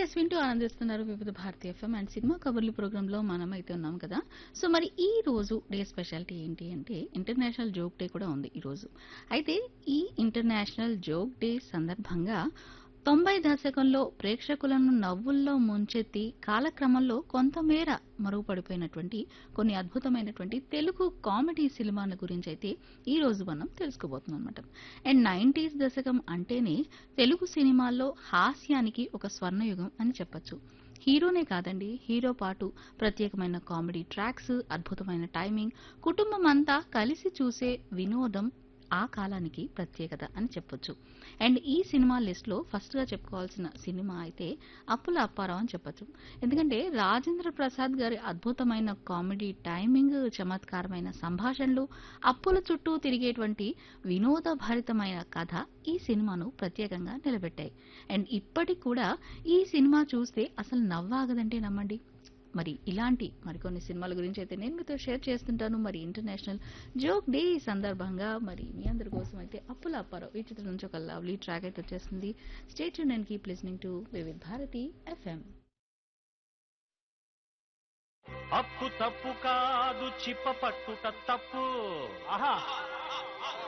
yes వింటూ ఆనందిస్తున్నారు వివిధ భారతీయ ఎఫ్ఎం అండ్ సినిమా కబుర్లు ప్రోగ్రామ్ లో మనం అయితే ఉన్నాం కదా సో మరి ఈ రోజు డే స్పెషాలిటీ ఏంటి అంటే ఇంటర్నేషనల్ జోక్ డే కూడా ఉంది ఈ రోజు అయితే ఈ ఇంటర్నేషనల్ జోక్ డే సందర్భంగా తొంభై దశకంలో ప్రేక్షకులను నవ్వుల్లో ముంచెత్తి కాలక్రమంలో కొంతమేర మరుగుపడిపోయినటువంటి కొన్ని అద్భుతమైనటువంటి తెలుగు కామెడీ సినిమాల గురించి అయితే ఈ రోజు మనం తెలుసుకోబోతున్నాం అనమాట అండ్ నైంటీస్ దశకం అంటేనే తెలుగు సినిమాల్లో హాస్యానికి ఒక స్వర్ణయుగం అని చెప్పొచ్చు హీరోనే కాదండి హీరో పాటు ప్రత్యేకమైన కామెడీ ట్రాక్స్ అద్భుతమైన టైమింగ్ కుటుంబం అంతా కలిసి చూసే వినోదం ఆ కాలానికి ప్రత్యేకత అని చెప్పొచ్చు అండ్ ఈ సినిమా లిస్ట్ లో ఫస్ట్ గా చెప్పుకోవాల్సిన సినిమా అయితే అప్పుల అప్పారావు అని చెప్పొచ్చు ఎందుకంటే రాజేంద్ర ప్రసాద్ గారి అద్భుతమైన కామెడీ టైమింగ్ చమత్కారమైన సంభాషణలు అప్పుల చుట్టూ తిరిగేటువంటి వినోదభరితమైన కథ ఈ సినిమాను ప్రత్యేకంగా నిలబెట్టాయి అండ్ ఇప్పటికి కూడా ఈ సినిమా చూస్తే అసలు నవ్వాగదంటే నమ్మండి మరి ఇలాంటి మరికొన్ని సినిమాల గురించి అయితే నేను మీతో షేర్ చేస్తుంటాను మరి ఇంటర్నేషనల్ జోక్ డే సందర్భంగా మరి మీ అందరి కోసం అయితే అప్పుల అప్పారావు ఈ చిత్రం నుంచి ఒక లవ్లీ ట్రాక్ అయితే వచ్చేస్తుంది stay and keep listening to Vividh Bharati F M అప్పు తప్పు కాదు చిప్ప పట్టుట తప్పు ఆహా